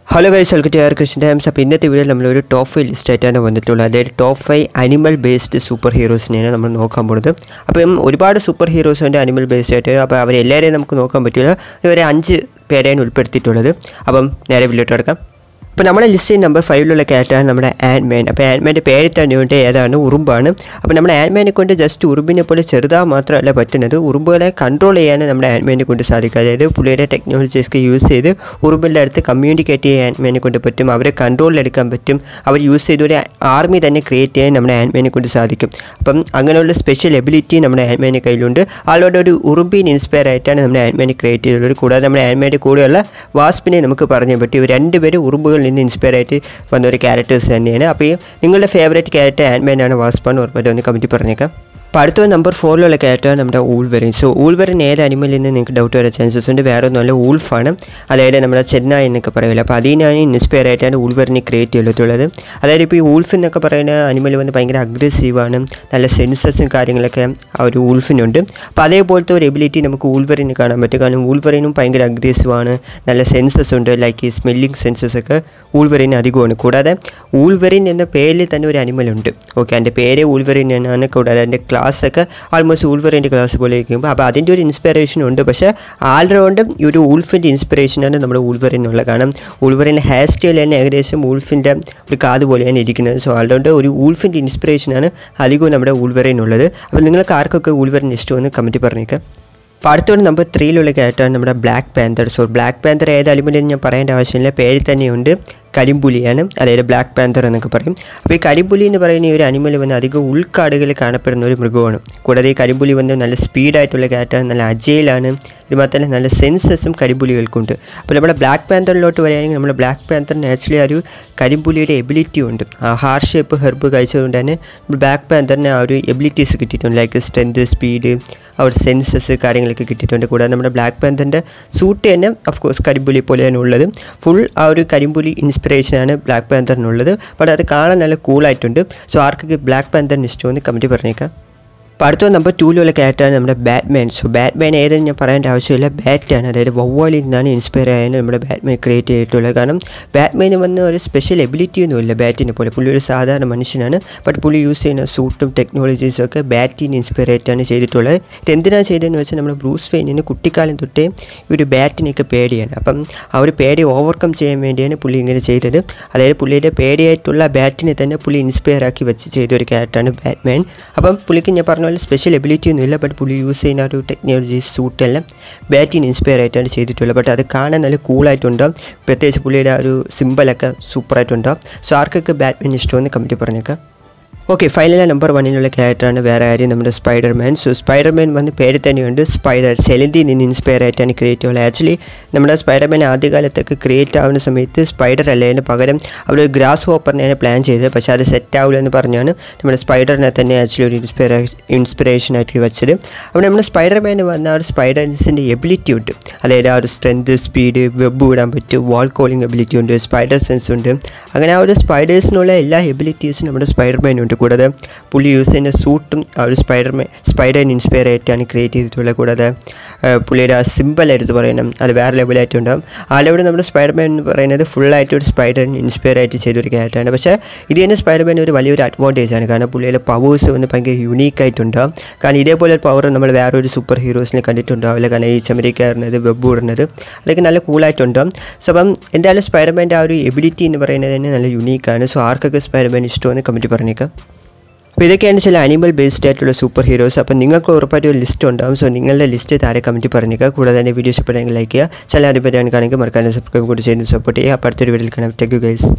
Hello guys welcome to R Krishna Times അപ്പോൾ ഇന്നത്തെ വീഡിയോയിൽ നമ്മളൊരു ടോപ്പ് ഫൈവ് ലിസ്റ്റ് ആയിട്ടാണ് വന്നിട്ടുള്ളത് അതായത് top five animal based super ഹീറോസിനെയാണ് നമ്മൾ നോക്കാൻ പോകുന്നത് അപ്പം ഒരുപാട് സൂപ്പർ ഹീറോസ് ഉണ്ട് അനിമൽ ബേസ്ഡ് ആയിട്ട് അപ്പോൾ അവരെല്ലാവരെയും നമുക്ക് നോക്കാൻ പറ്റില്ല ഒരു അഞ്ച് പേരെയാണ് ഉൾപ്പെടുത്തിയിട്ടുള്ളത് അപ്പം നേരെ വീട്ടിലോട്ട് കിടക്കാം അപ്പോൾ നമ്മുടെ ലിസ്റ്റ് നമ്പർ ഫൈവിലുള്ള ക്യാരക്ടറാണ് നമ്മുടെ ആൻഡ്മാൻ അപ്പോൾ ആൻഡ്മാൻ്റെ പേര് തന്നെയുണ്ട് ഏതാണ് ഉറുമ്പാണ് അപ്പോൾ നമ്മുടെ ആൻഡ്മാനെ കൊണ്ട് ജസ്റ്റ് ഉറുമ്പിനെ പോലെ ചെറുതാ മാത്രമല്ല പറ്റുന്നത് ഉറുമ്പുകളെ കൺട്രോൾ ചെയ്യാൻ നമ്മുടെ ആൻഡ്മാനെ കൊണ്ട് സാധിക്കും അതായത് പുള്ളിയുടെ ടെക്നോളജീസ് യൂസ് ചെയ്ത് ഉറുമ്പിൻ്റെ അടുത്ത് കമ്മ്യൂണിക്കേറ്റ് ചെയ്യാൻ ആൻഡ്മാനെ കൊണ്ട് പറ്റും അവരെ കൺട്രോളിലെടുക്കാൻ പറ്റും അവർ യൂസ് ചെയ്ത ഒരു ആർമി തന്നെ ക്രിയേറ്റ് ചെയ്യാൻ നമ്മുടെ ആൻഡ്മാനെ കൊണ്ട് സാധിക്കും അപ്പം അങ്ങനെയുള്ള സ്പെഷ്യൽ എബിലിറ്റി നമ്മുടെ ആൻഡ്മാൻ്റെ കയ്യിലുണ്ട് ആളുടെ ഒരു ഉറുമ്പിൻ ഇൻസ്പയർ ആയിട്ടാണ് നമ്മുടെ ആൻഡ്മാനെ ക്രിയേറ്റ് ചെയ്തിട്ടുള്ളത് കൂടാതെ നമ്മുടെ ആൻഡ്മാൻ്റെ കൂടെയുള്ള വാസ്പിനെ നമുക്ക് പറഞ്ഞു പറ്റും ഇവർ രണ്ടുപേരും ഉറുമ്പുകളിൽ നിന്ന് ഇൻസ്പയർ ആയിട്ട് വന്ന ഒരു ക്യാരക്ടേഴ്സ് തന്നെയാണ് അപ്പോൾ ഈ നിങ്ങളുടെ ഫേവറേറ്റ് ക്യാരക്ടർ ആൻഡ്മാൻ ആണ് വാസ്പാണ് ഉറപ്പായിട്ട് ഒന്ന് കമൻറ്റ് പറഞ്ഞേക്കാം അപ്പോൾ അടുത്ത നമ്പർ ഫോറിലുള്ള ക്യാരക്ടറാണ് നമ്മുടെ ഊൾവറിൻ സോ ഊൾവറിൻ ഏത് അനിമലിൽ നിന്ന് നിങ്ങൾക്ക് ഡൗട്ട് വരാൻ ചാൻസസ് ഉണ്ട് വേറെ ഒന്നുമല്ല ഊൾഫാണ് അതായത് നമ്മുടെ ചെന്നായി എന്നൊക്കെ പറയുമല്ലോ അപ്പോൾ അതിനാണ് ഇൻസ്പയർ ആയിട്ടാണ് ഊൾവറിനെ ക്രിയേറ്റ് ചെയ്തിട്ടുള്ളത് അതായത് ഇപ്പോൾ ഈ ഊൾഫ് എന്നൊക്കെ പറയുന്ന അനിമൽ വന്ന് ഭയങ്കര അഗ്രസീവാണ് നല്ല സെൻസസും കാര്യങ്ങളൊക്കെ ആ ഒരു ഊൾഫിനുണ്ട് അപ്പോൾ അതേപോലത്തെ ഒരു എബിലിറ്റി നമുക്ക് ഊൾവറിന് കാണാൻ പറ്റും കാരണം ഊൾവറിനും ഭയങ്കര അഗ്രസീവാണ് നല്ല സെൻസസ് ഉണ്ട് ലൈക്ക് ഈ സ്മെല്ലിംഗ് സെൻസസ് ഒക്കെ ഊൾവറിന് അധികമാണ് കൂടാതെ ഊൾവറിൻ എന്ന പേരിൽ തന്നെ ഒരു അനിമൽ ഉണ്ട് ഓക്കെ എൻ്റെ പേര് ഊൾവറിൻ എന്നാണ് കൂടാതെ എൻ്റെ ക്ലാസ് ഒക്കെ ആൾമോസ്റ്റ് ഊൾവറിൻ്റെ ക്ലാസ് പോലെ ഇരിക്കുമ്പോൾ അപ്പോൾ അതിൻ്റെ ഒരു ഇൻസ്പിറേഷൻ ഉണ്ട് പക്ഷേ ആൾറൗണ്ട് ഈ ഒരു ഊൾഫിൻ്റെ ഇൻസ്പിറേഷനാണ് നമ്മുടെ ഊൾവറിനുള്ള കാരണം ഊൾവറിൻ്റെ ഹെയർ സ്റ്റൈൽ തന്നെ ഏകദേശം ഊൾഫിൻ്റെ ഒരു കാത് പോലെയാണ് ഇരിക്കുന്നത് സോ ആൾറൗണ്ട് ഒരു ഊൾഫിൻ്റെ ഇൻസ്പിറേഷനാണ് അധികവും നമ്മുടെ ഊൾവറിനുള്ളത് അപ്പോൾ നിങ്ങൾക്ക് ആർക്കൊക്കെ ഊൾവറിന് ഇഷ്ടമെന്ന് കമൻറ്റ് പറഞ്ഞേക്കാം അപ്പോൾ അടുത്തോടെ നമ്പർ ത്രീയിലുള്ള ക്യാരക്ടറാണ് നമ്മുടെ Black Panther so Black Panther ഏത് അലിമെൻ്റ് ഞാൻ പറയേണ്ട ആവശ്യമില്ല പേര് തന്നെയുണ്ട് കരിമ്പുലിയാണ് അതായത് ബ്ലാക്ക് പാന്തർ എന്നൊക്കെ പറയും അപ്പോൾ ഈ കരിമ്പുലി എന്ന് പറയുന്ന ഈ ഒരു അനിമൽ വന്ന് അധികം ഉൾക്കാടുകളിൽ കാണപ്പെടുന്ന ഒരു മൃഗമാണ് കൂടാതെ ഈ കരിമ്പുലി വന്ന് നല്ല സ്പീഡായിട്ടുള്ള ക്യാരക്ടർ നല്ല അജയിലാണ് ഇത് മാത്രമല്ല നല്ല സെൻസസും കരിമ്പുലികൾക്കുണ്ട് അപ്പോൾ നമ്മുടെ ബ്ലാക്ക് പാന്തറിലോട്ട് വരികയാണെങ്കിൽ നമ്മുടെ ബ്ലാക്ക് പാന്തറിന് ആക്ച്വലി ആ ഒരു കരിമ്പുലിയുടെ എബിലിറ്റി ഉണ്ട് ആ ഹാർ ഷേപ്പ് ഹെർബ് കഴിച്ചതുകൊണ്ട് തന്നെ ബ്ലാക്ക് പാന്തറിന് ആ ഒരു എബിലിറ്റീസ് കിട്ടിയിട്ടുണ്ട് ലൈക്ക് സ്ട്രെങ്ത് സ്പീഡ് ആ ഒരു സെൻസസ് കാര്യങ്ങളൊക്കെ കിട്ടിയിട്ടുണ്ട് കൂടാതെ നമ്മുടെ ബ്ലാക്ക് പാന്തറിൻ്റെ സൂട്ട് തന്നെ ഓഫ് കോഴ്സ് കരിമ്പുലി പോലെയാണ് ഉള്ളത് ഫുൾ ആ ഒരു കരിമ്പുലി ഇൻസ്പിറേഷനാണ് ബ്ലാക്ക് പാന്തറിനുള്ളത് ബട്ട് അത് കാണാൻ നല്ല കൂളായിട്ടുണ്ട് സോ ആർക്കൊക്കെ ബ്ലാക്ക് പാന്തറിന് ഇഷ്ടമെന്ന് കമൻറ്റ് പറഞ്ഞേക്കാം അപ്പോൾ അടുത്ത നമ്പർ ടൂലുള്ള ക്യാരക്ടറാണ് നമ്മുടെ ബാറ്റ്മാൻ സോ ബാറ്റ്മാൻ ഏതെന്ന് ഞാൻ പറയേണ്ട ആവശ്യമില്ല ബാറ്റാണ് അതായത് വവ്വാലിൽ നിന്നാണ് ഇൻസ്പയർ ആയത് നമ്മുടെ ബാറ്റ്മാൻ ക്രിയേറ്റ് ചെയ്തിട്ടുള്ളത് കാരണം ബാറ്റ്മാന് വന്ന ഒരു സ്പെഷ്യൽ എബിലിറ്റി ഒന്നുമില്ല ബാറ്റിനെ പോലെ പുള്ളി ഒരു സാധാരണ മനുഷ്യനാണ് ബട്ട് പുള്ളി യൂസ് ചെയ്യുന്ന സൂട്ടും ടെക്നോളജീസും ഒക്കെ ബാറ്റിന് ഇൻസ്പയർ ആയിട്ടാണ് ചെയ്തിട്ടുള്ളത് ഇത് എന്തിനാണ് ചെയ്തതെന്ന് വെച്ചാൽ നമ്മുടെ ബ്രൂസ് ഫെയിനിന് കുട്ടിക്കാലം തൊട്ടേ ഈ ഒരു ബാറ്റിനെയൊക്കെ പേടിയാണ് അപ്പം ആ ഒരു പേടി ഓവർകം ചെയ്യാൻ വേണ്ടിയാണ് പുള്ളി ഇങ്ങനെ ചെയ്തത് അതായത് പുള്ളിയുടെ പേടിയായിട്ടുള്ള ബാറ്റിനെ തന്നെ പുള്ളി ഇൻസ്പയർ ആക്കി വെച്ച് ചെയ്ത ഒരു ക്യാരക്ടറാണ് ബാറ്റ്മാൻ അപ്പം പുള്ളിക്ക് ഞാൻ പറഞ്ഞ പോലെ സ്പെഷ്യൽ എബിലിറ്റി ഒന്നുമില്ല ബട്ട് പുള്ളി യൂസ് ചെയ്യുന്ന ഒരു ടെക്നോളജി സൂട്ടെല്ലാം ബാറ്റിന് ഇൻസ്പയർ ആയിട്ടാണ് ചെയ്തിട്ടുള്ളത് ബട്ട് അത് കാണാൻ നല്ല കൂളായിട്ടുണ്ടാവും പ്രത്യേകിച്ച് പുള്ളിയുടെ ആ ഒരു സിമ്പിളൊക്കെ സൂപ്പറായിട്ടുണ്ടാവും സോ ആർക്കൊക്കെ ബാറ്റ്മാൻ ഇഷ്ടമെന്ന് കമൻറ്റ് പറഞ്ഞേക്കാം ഓക്കെ ഫൈനൽ നമ്പർ വണ്ണിലുള്ള ക്യാരക്ടറാണ് വേറെ ആരും നമ്മുടെ സ്പൈഡർമാൻ സോ സ്പൈഡർമാൻ വന്ന് പേര് തന്നെയുണ്ട് സ്പൈഡർ സെലന്തിൽ നിന്ന് ഇൻസ്പയർ ആയിട്ടാണ് ക്രിയേറ്റ് ചെയ്യുള്ളത് ആക്ച്വലി നമ്മുടെ സ്പൈഡർമാൻ ആദ്യകാലത്തൊക്കെ ക്രിയേറ്റ് ആവുന്ന സമയത്ത് സ്പൈഡർ അല്ലേന് പകരം അവിടെ ഒരു ഗ്രാസ് ഹോപ്പറിനെയാണ് പ്ലാൻ ചെയ്തത് പക്ഷേ അത് സെറ്റ് ആവില്ല എന്ന് പറഞ്ഞാണ് നമ്മുടെ സ്പൈഡറിനെ തന്നെ ആക്ച്വലി ഒരു ഇൻസ്പയർ ഇൻസ്പിറേഷൻ ആയിട്ട് വെച്ചത് അപ്പോൾ നമ്മുടെ സ്പൈഡർമാന് വന്ന ആ ഒരു സ്പൈഡേഴ്സിൻ്റെ എബിലിറ്റി ഉണ്ട് അതായത് ആ ഒരു സ്ട്രെങ്ത് സ്പീഡ് വെബ് വിടാൻ പറ്റും വാൾ കോളിംഗ് എബിലിറ്റി ഉണ്ട് സ്പൈഡർ സെൻസ് ഉണ്ട് അങ്ങനെ ആ ഒരു സ്പൈഡേഴ്സിനുള്ള എല്ലാ എബിലിറ്റീസും നമ്മുടെ സ്പൈഡർമാനുണ്ട് കൂടാതെ പുള്ളി യൂസ് ചെയ്യുന്ന സൂട്ടും ആ ഒരു സ്പൈഡർമാൻ സ്പൈഡറിന് ഇൻസ്പയർ ആയിട്ടാണ് ക്രിയേറ്റ് ചെയ്തിട്ടുള്ളത് കൂടാതെ പുള്ളിയുടെ ആ സിമ്പിൾ എടുത്ത് പറയണം അത് വേറെ ലെവലായിട്ടുണ്ടാകും ആലവിടെ നമ്മുടെ സ്പൈഡർമാൻ എന്ന് പറയുന്നത് ഫുള്ളായിട്ട് ഒരു സ്പൈഡറിന് ഇൻസ്പയർ ആയിട്ട് ചെയ്തൊരു ക്യാരക്ടറാണ് പക്ഷേ ഇത് തന്നെ സ്പൈഡർമാൻ ഒരു വലിയൊരു അഡ്വാൻറ്റേജ് ആണ് കാരണം പുള്ളിയുടെ പവേഴ്സ് വന്ന് ഭയങ്കര യുണീക്ക് ആയിട്ടുണ്ടാകും കാരണം ഇതേപോലെ ഒരു പവർ നമ്മൾ വേറെ ഒരു സൂപ്പർ ഹീറോസിനെ കണ്ടിട്ടുണ്ടാവില്ല കാരണം ഈ ചമരി കയറുന്നത് വെബ് ഇടുന്നത് അതൊക്കെ നല്ല കൂളായിട്ടുണ്ടാകും സോ അപ്പം എന്തായാലും സ്പൈഡർമാൻ്റെ ആ ഒരു എബിലിറ്റി എന്ന് പറയുന്നത് തന്നെ നല്ല യുണീക്കാണ് സോ ആർക്കൊക്കെ സ്പൈഡർമാൻ ഇഷ്ടമെന്ന് കമൻറ്റ് പറഞ്ഞേക്കാം അപ്പോൾ ഇതൊക്കെയാണ് ചില അനിമൽ ബേസ്ഡ് ആയിട്ടുള്ള സൂപ്പർ ഹീറോസ് അപ്പോൾ നിങ്ങൾക്ക് ഉറപ്പായിട്ട് ഒരു ലിസ്റ്റ് ഉണ്ടാവും സോ നിങ്ങളുടെ ലിസ്റ്റ് താഴെ കമൻറ്റ് പറഞ്ഞേക്കുക കൂടാതെ തന്നെ വീഡിയോ ഇഷ്ടപ്പെടുമെങ്കിൽ ലൈക്ക് ചെയ്യുക ചില അതിപ്പറ്റിയാണ് കാണെങ്കിൽ മറക്കാനും സബ്സ്ക്രൈബ് കൂടി ചെയ്ത് സപ്പോർട്ട് ചെയ്യുക അപ്പോൾ അടുത്തൊരു വീഡിയോയിൽ കാണാം thank you guys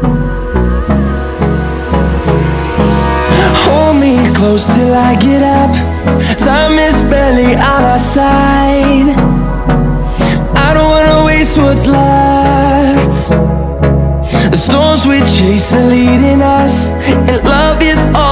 Hold me close till I get up. Time is barely on our side. I don't wanna waste what's left. The storms we chase are leading us, and love is all.